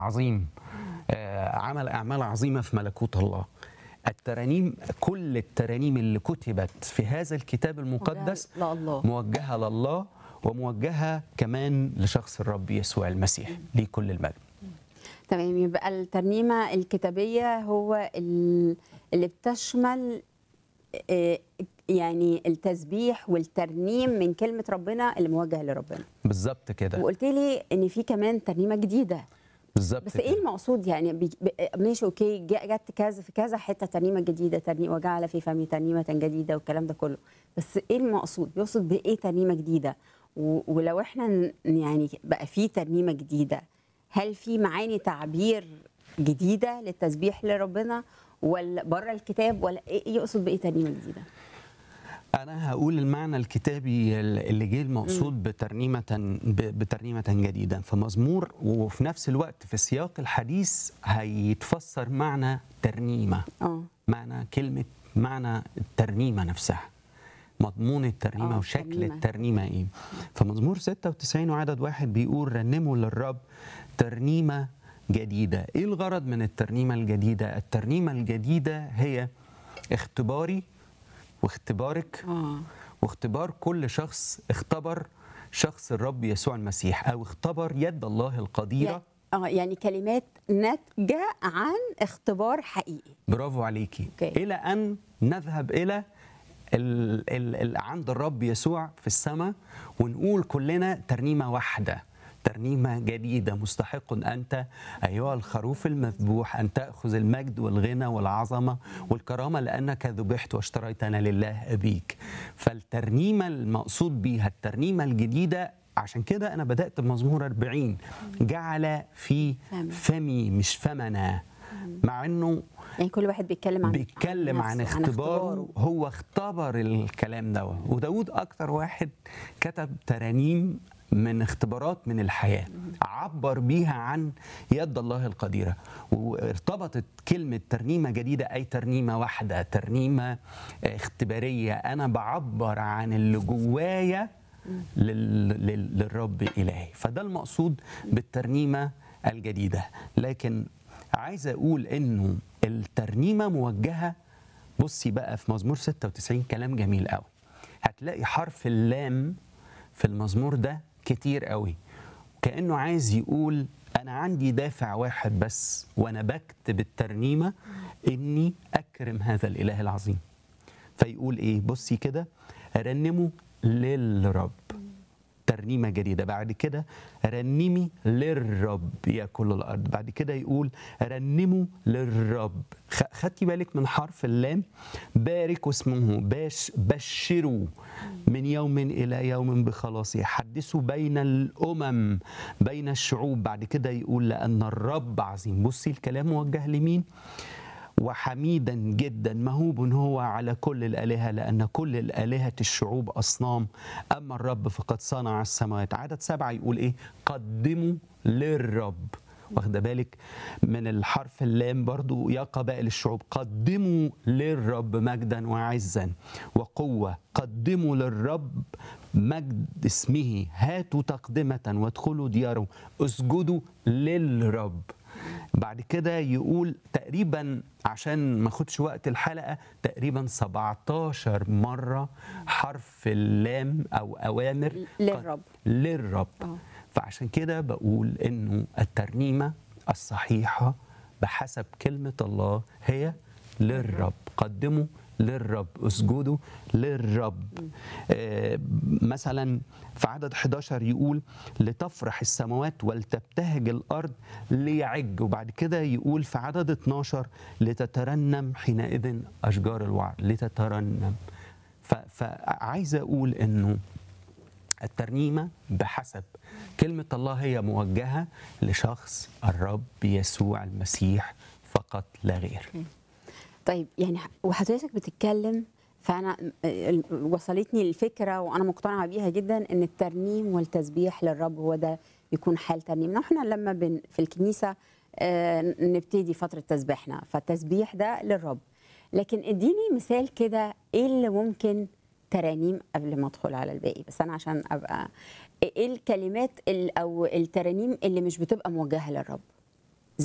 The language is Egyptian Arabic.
عظيم آه، عمل اعمال عظيمه في ملكوت الله الترانيم كل الترانيم اللي كتبت في هذا الكتاب المقدس لا الله موجهه لله وموجهه كمان لشخص الرب يسوع المسيح ليه كل المجد تمام يبقى الترنيمة الكتابية هو ال- اللي بتشمل آه، يعني التسبيح والترنيم من كلمة ربنا اللي موجه لربنا بالظبط كده وقلت لي ان في كمان ترنيمة جديدة بالظبط بس كده. ايه المقصود يعني بي- ب- ماشي اوكي جا- جت كذا في كذا حته ترنيمه جديده ترنيمه وجعل في فمي ترنيمه جديده والكلام ده كله بس ايه المقصود بيقصد بايه ترنيمه جديده و- ولو احنا ن- يعني بقى في ترنيمه جديده هل في معاني تعبير جديده للتسبيح لربنا ولا بره الكتاب ولا ايه يقصد بايه ترنيمه جديده انا هقول المعنى الكتابي اللي جه المقصود بترنيمه ب- بترنيمه جديده في مزمور وفي نفس الوقت في سياق الحديث هيتفسر معنى ترنيمه اه معنى كلمه معنى الترنيمه نفسها مضمون الترنيمه آه، وشكل الترنيمة. الترنيمه ايه فمزمور 96 وعدد واحد بيقول رنموا للرب ترنيمه جديده ايه الغرض من الترنيمه الجديده الترنيمه الجديده هي اختباري واختبارك اه واختبار كل شخص اختبر شخص الرب يسوع المسيح او اختبر يد الله القديره اه يعني كلمات ناتجه عن اختبار حقيقي برافو عليكي أوكي. الى ان نذهب الى ال ال ال عند الرب يسوع في السماء ونقول كلنا ترنيمه واحده ترنيمه جديده مستحق انت ايها الخروف المذبوح ان تاخذ المجد والغنى والعظمه والكرامه لانك ذبحت واشتريتنا لله ابيك فالترنيمه المقصود بيها الترنيمه الجديده عشان كده انا بدات بمزمور 40 جعل في فمي. فمي مش فمنا مع انه يعني كل واحد بيتكلم عن بيتكلم عن, نفسه، اختباره هو اختبر الكلام ده وداود اكتر واحد كتب ترانيم من اختبارات من الحياه عبر بيها عن يد الله القديره وارتبطت كلمه ترنيمه جديده اي ترنيمه واحده ترنيمه اختباريه انا بعبر عن اللي جوايا لل... لل... للرب الهي فده المقصود بالترنيمه الجديده لكن عايز اقول انه الترنيمه موجهه بصي بقى في مزمور 96 كلام جميل قوي هتلاقي حرف اللام في المزمور ده كتير قوي كانه عايز يقول انا عندي دافع واحد بس وانا بكتب الترنيمه اني اكرم هذا الاله العظيم فيقول ايه بصي كده رنموا للرب ترنيمه جديده بعد كده رنمي للرب يا كل الارض بعد كده يقول رنموا للرب خ- خدتي بالك من حرف اللام باركوا اسمه باش بشروا من يوم الى يوم بخلاصه حدثوا بين الامم بين الشعوب بعد كده يقول لان الرب عظيم بصي الكلام موجه لمين وحميدا جدا مهوب هو على كل الآلهة لأن كل الآلهة الشعوب أصنام أما الرب فقد صنع السماوات عدد سبعة يقول إيه قدموا للرب واخده بالك من الحرف اللام برضو يا قبائل الشعوب قدموا للرب مجدا وعزا وقوة قدموا للرب مجد اسمه هاتوا تقدمة وادخلوا دياره اسجدوا للرب بعد كده يقول تقريبا عشان ما اخدش وقت الحلقه تقريبا 17 مره حرف اللام او اوامر للرب. للرب آه. فعشان كده بقول انه الترنيمه الصحيحه بحسب كلمه الله هي للرب قدموا للرب اسجدوا للرب آه مثلا في عدد 11 يقول لتفرح السماوات ولتبتهج الارض ليعج وبعد كده يقول في عدد 12 لتترنم حينئذ اشجار الوعر لتترنم ف- فعايز اقول انه الترنيمة بحسب كلمة الله هي موجهة لشخص الرب يسوع المسيح فقط لا غير طيب يعني ح- وحضرتك بتتكلم فانا ال- وصلتني الفكره وانا مقتنعه بيها جدا ان الترنيم والتسبيح للرب هو ده بيكون حال ترنيمنا واحنا لما بن في الكنيسه آه، نبتدي فتره تسبيحنا فالتسبيح ده للرب لكن اديني مثال كده ايه اللي ممكن ترانيم قبل ما ادخل على الباقي بس انا عشان ابقى ايه الكلمات ال- او الترانيم اللي مش بتبقى موجهه للرب